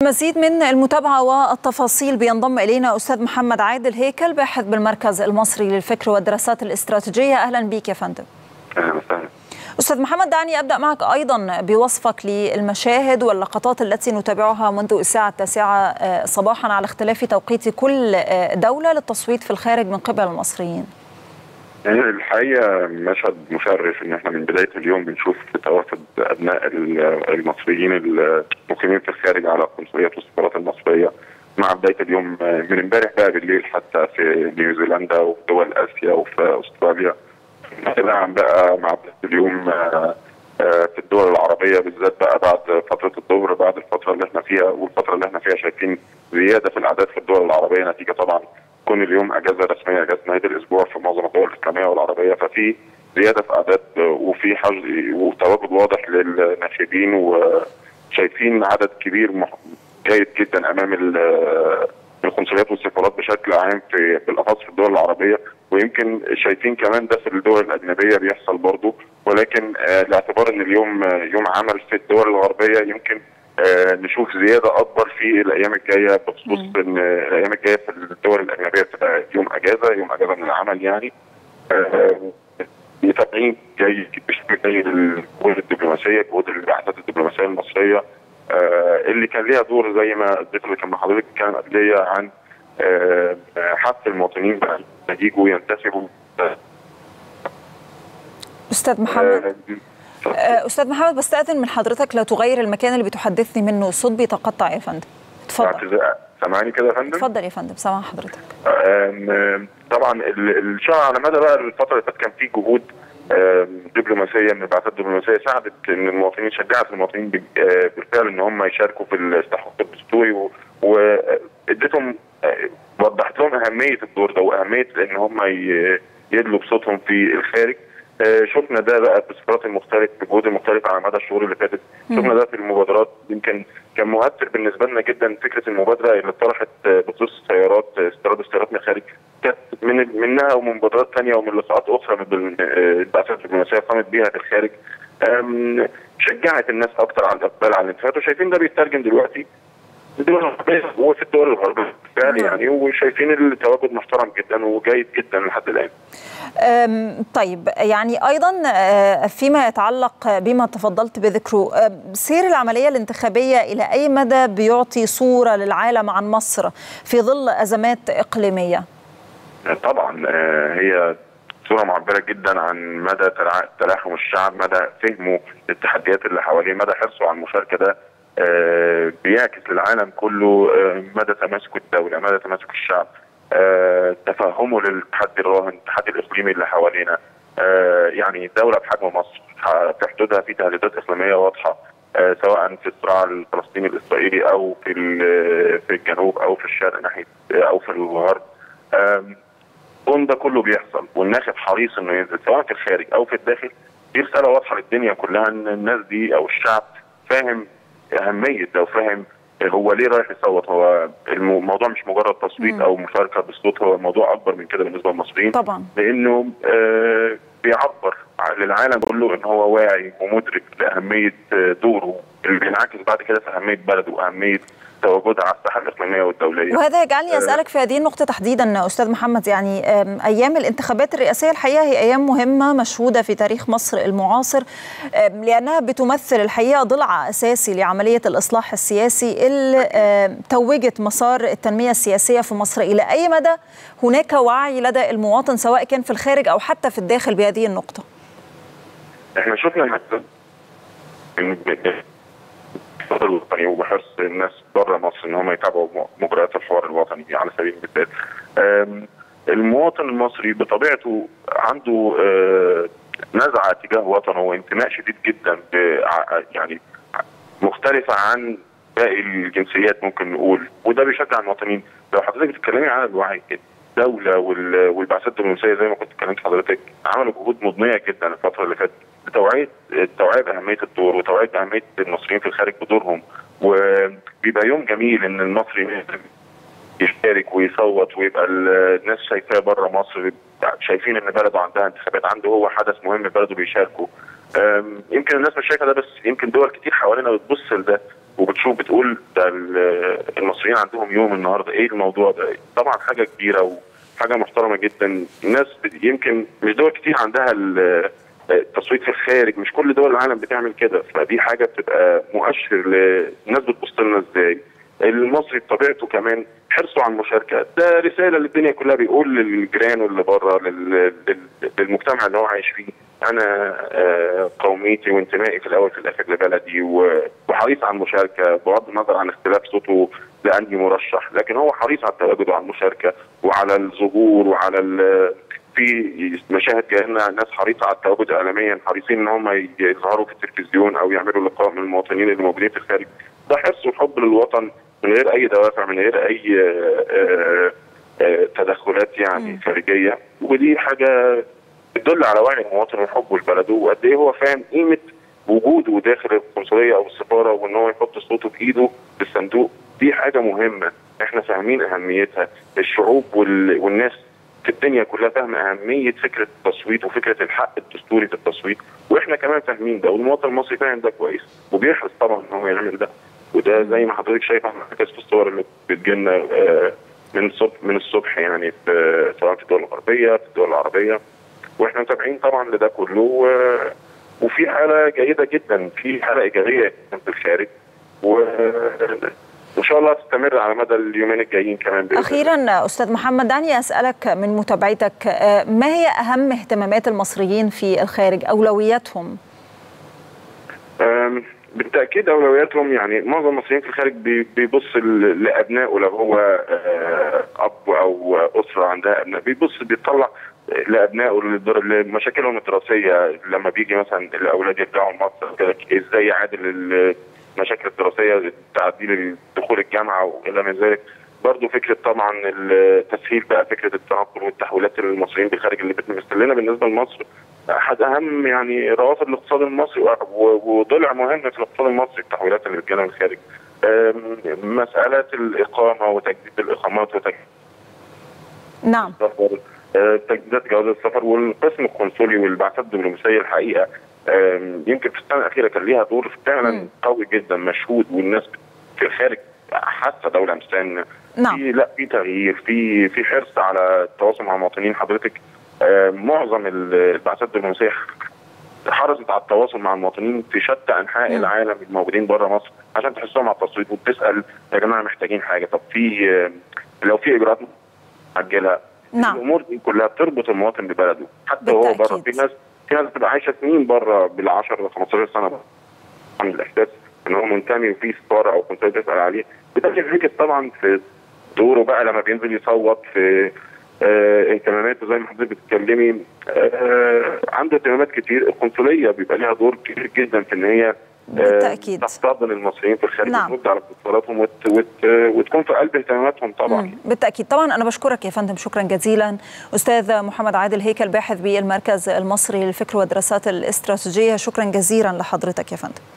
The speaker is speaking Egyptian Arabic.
مزيد من المتابعة والتفاصيل بينضم إلينا أستاذ محمد عادل هيكل باحث بالمركز المصري للفكر والدراسات الاستراتيجية أهلا بك يا فندم اهلا وسهلا أستاذ محمد دعني أبدأ معك أيضا بوصفك للمشاهد واللقطات التي نتابعها منذ الساعة التاسعة صباحا على اختلاف توقيت كل دولة للتصويت في الخارج من قبل المصريين يعني الحقيقه مشهد مشرف ان احنا من بدايه اليوم بنشوف توافد ابناء المصريين المقيمين في الخارج على القنصليات والسفارات المصريه مع بدايه اليوم من امبارح بقى بالليل حتى في نيوزيلندا وفي دول اسيا وفي استراليا تباعا بقى مع بدايه اليوم في الدول العربيه بالذات بقى بعد فتره الظهر بعد الفتره اللي احنا فيها والفتره اللي احنا فيها شايفين زياده في الاعداد في الدول العربيه نتيجه طبعا كون اليوم اجازه رسميه اجازه نهايه الاسبوع في معظم الدول الاسلاميه والعربيه ففي زياده في اعداد وفي حشد وتواجد واضح للناشدين وشايفين عدد كبير جيد جدا امام القنصليات والسفارات بشكل عام في بالاخص في الدول العربيه ويمكن شايفين كمان ده في الدول الاجنبيه بيحصل برضه ولكن لاعتبار ان اليوم يوم عمل في الدول الغربيه يمكن آه نشوف زياده اكبر في الايام الجايه بخصوص ان الايام الجايه في الدول الاجنبيه بتبقى يوم اجازه يوم اجازه من العمل يعني آه متابعين جيد بشكل جيد الجهود الدبلوماسيه جهود البعثات الدبلوماسيه المصريه آه اللي كان ليها دور زي ما الضيف اللي كان مع حضرتك كان قبليه عن حث المواطنين يجوا ينتسبوا استاذ محمد استاذ محمد بستاذن من حضرتك لا تغير المكان اللي بتحدثني منه الصوت بيتقطع يا فندم اتفضل سامعني كده يا فندم اتفضل يا فندم سامع حضرتك طبعا الشرع على مدى بقى الفتره اللي فاتت كان في جهود دبلوماسيه من البعثات الدبلوماسيه ساعدت ان المواطنين شجعت المواطنين بالفعل ان هم يشاركوا في الاستحقاق الدستوري واديتهم وضحت لهم اهميه الدور ده واهميه ان هم يدلوا بصوتهم في الخارج شفنا ده بقى في السفارات المختلفه في الجهود المختلفه على مدى الشهور اللي فاتت شفنا ده في المبادرات يمكن كان مؤثر بالنسبه لنا جدا فكره المبادره اللي طرحت بخصوص سيارات استيراد السيارات من الخارج كانت من منها ومن مبادرات ثانيه ومن لقاءات اخرى من البعثات الدبلوماسيه قامت بيها في الخارج شجعت الناس اكثر على الاقبال على الانتخابات وشايفين ده بيترجم دلوقتي الدول الغربيه وفي الدول الغربيه بالفعل يعني وشايفين التواجد محترم جدا وجيد جدا لحد الان. طيب يعني ايضا فيما يتعلق بما تفضلت بذكره سير العمليه الانتخابيه الى اي مدى بيعطي صوره للعالم عن مصر في ظل ازمات اقليميه؟ طبعا هي صوره معبره جدا عن مدى تلاحم الشعب مدى فهمه للتحديات اللي حواليه مدى حرصه على المشاركه ده آه بيعكس للعالم كله آه مدى تماسك الدولة مدى تماسك الشعب آه تفهمه للتحدي الراهن التحدي الإقليمي اللي حوالينا يعني دولة بحجم مصر في حدودها في تهديدات إقليمية واضحة سواء في الصراع الفلسطيني الإسرائيلي أو في في الجنوب أو في الشرق ناحية أو في الغرب كون ده كله بيحصل والناخب حريص انه ينزل سواء في الخارج او في الداخل دي رساله واضحه للدنيا كلها ان الناس دي او الشعب فاهم اهميه ده وفاهم هو ليه رايح يصوت هو الموضوع مش مجرد تصويت مم. او مشاركه بالصوت هو موضوع اكبر من كده بالنسبه للمصريين طبعا لانه آه بيعبر للعالم كله ان هو واعي ومدرك لاهميه دوره اللي بينعكس بعد كده في اهميه بلده واهميه تواجدها على الساحه الاقليميه والدوليه. وهذا يجعلني اسالك في هذه النقطه تحديدا استاذ محمد يعني ايام الانتخابات الرئاسيه الحقيقه هي ايام مهمه مشهوده في تاريخ مصر المعاصر لانها بتمثل الحقيقه ضلع اساسي لعمليه الاصلاح السياسي اللي توجت مسار التنميه السياسيه في مصر الى اي مدى هناك وعي لدى المواطن سواء كان في الخارج او حتى في الداخل بهذه النقطه. احنا شفنا الوطني وبحرص الناس بره مصر ان هم يتابعوا مجريات الحوار الوطني على سبيل المثال. المواطن المصري بطبيعته عنده نزعه تجاه وطنه وانتماء شديد جدا يعني مختلفه عن باقي الجنسيات ممكن نقول وده بيشجع المواطنين لو حضرتك بتتكلمي عن الوعي الدوله والبعثات الدبلوماسيه زي ما كنت اتكلمت حضرتك عملوا جهود مضنيه جدا الفتره اللي فاتت لتوعيه التوعيه باهميه الدور وتوعيه باهميه المصريين في الخارج بدورهم وبيبقى يوم جميل ان المصري يشارك ويصوت ويبقى الناس شايفاه بره مصر شايفين ان بلده عندها انتخابات عنده هو حدث مهم بلده بيشاركوا يمكن الناس مش شايفه ده بس يمكن دول كتير حوالينا بتبص لده وبتشوف بتقول ده المصريين عندهم يوم النهارده ايه الموضوع ده طبعا حاجه كبيره وحاجه محترمه جدا الناس يمكن مش دول كتير عندها التصويت في الخارج مش كل دول العالم بتعمل كده فدي حاجه بتبقى مؤشر للناس بتبص لنا ازاي المصري بطبيعته كمان حرصه على المشاركه ده رساله للدنيا كلها بيقول للجيران واللي بره للمجتمع اللي هو عايش فيه انا قوميتي وانتمائي في الاول في الاخر لبلدي وحريص على المشاركه بغض النظر عن اختلاف صوته لاني مرشح لكن هو حريص على التواجد وعلى المشاركه وعلى الظهور وعلى في مشاهد جايلنا ناس حريصه على التواجد اعلاميا حريصين ان هم يظهروا في التلفزيون او يعملوا لقاء من المواطنين اللي موجودين في الخارج ده حرص وحب للوطن من غير اي دوافع من غير اي آآ آآ تدخلات يعني م. خارجيه ودي حاجه بتدل على وعي المواطن وحبه لبلده وقد ايه هو فاهم قيمه وجوده داخل القنصليه او السفاره وان هو يحط صوته بايده في الصندوق دي حاجه مهمه احنا فاهمين اهميتها الشعوب وال... والناس في الدنيا كلها فاهمه اهميه فكره التصويت وفكره الحق الدستوري في التصويت واحنا كمان فاهمين ده والمواطن المصري فاهم ده كويس وبيحرص طبعا ان هو يعمل ده وده زي ما حضرتك شايفه انعكاس في الصور اللي بتجيلنا من الصبح من الصبح يعني في سواء في الدول الغربيه في الدول العربيه واحنا متابعين طبعا لده كله وفي حاله جيده جدا في حاله ايجابيه في الخارج و وان شاء الله تستمر على مدى اليومين الجايين كمان اخيرا استاذ محمد دعني اسالك من متابعتك ما هي اهم اهتمامات المصريين في الخارج اولوياتهم بالتاكيد اولوياتهم يعني معظم المصريين في الخارج بيبص لابنائه لو هو اب او اسره عندها ابناء بيبص بيطلع لابنائه لمشاكلهم الدراسيه لما بيجي مثلا الاولاد يرجعوا مصر ازاي يعادل المشاكل الدراسيه تعديل دخول الجامعه والى من ذلك برضه فكره طبعا التسهيل بقى فكره التنقل والتحويلات المصريين بالخارج اللي بتمثل لنا بالنسبه لمصر احد اهم يعني روافد الاقتصاد المصري وضلع مهم في الاقتصاد المصري التحويلات اللي بتجينا من الخارج مساله الاقامه وتجديد الاقامات وتجديد نعم السفر تجديدات جواز السفر والقسم القنصلي والبعثات الدبلوماسيه الحقيقه يمكن في السنه الاخيره كان ليها دور فعلا قوي جدا مشهود والناس في الخارج حاسه دوله مثلا نعم. في لا في تغيير في في حرص على التواصل مع المواطنين حضرتك آه معظم البعثات الدبلوماسيه حرصت على التواصل مع المواطنين في شتى انحاء م. العالم الموجودين بره مصر عشان تحسهم على التصويت وبتسال يا جماعه محتاجين حاجه طب في آه لو في اجراءات معجله نعم. الامور دي كلها بتربط المواطن ببلده حتى هو بره في ناس في ناس بتبقى عايشه سنين بره بال 10 15 سنه بره عن الاحساس ان هو منتمي وفي سفاره او قنصليه تسال عليه بده بينعكس طبعا في دوره بقى لما بينزل يصوت في آه اهتماماته زي ما حضرتك بتتكلمي آه عنده اهتمامات كتير القنصليه بيبقى لها دور كبير جدا في ان هي بالتاكيد تحتضن المصريين في الخارج نعم. وترد على اتصالاتهم وت... وت... وتكون في قلب اهتماماتهم طبعا مم. بالتاكيد طبعا انا بشكرك يا فندم شكرا جزيلا استاذ محمد عادل هيكل باحث بالمركز المصري للفكر والدراسات الاستراتيجيه شكرا جزيلا لحضرتك يا فندم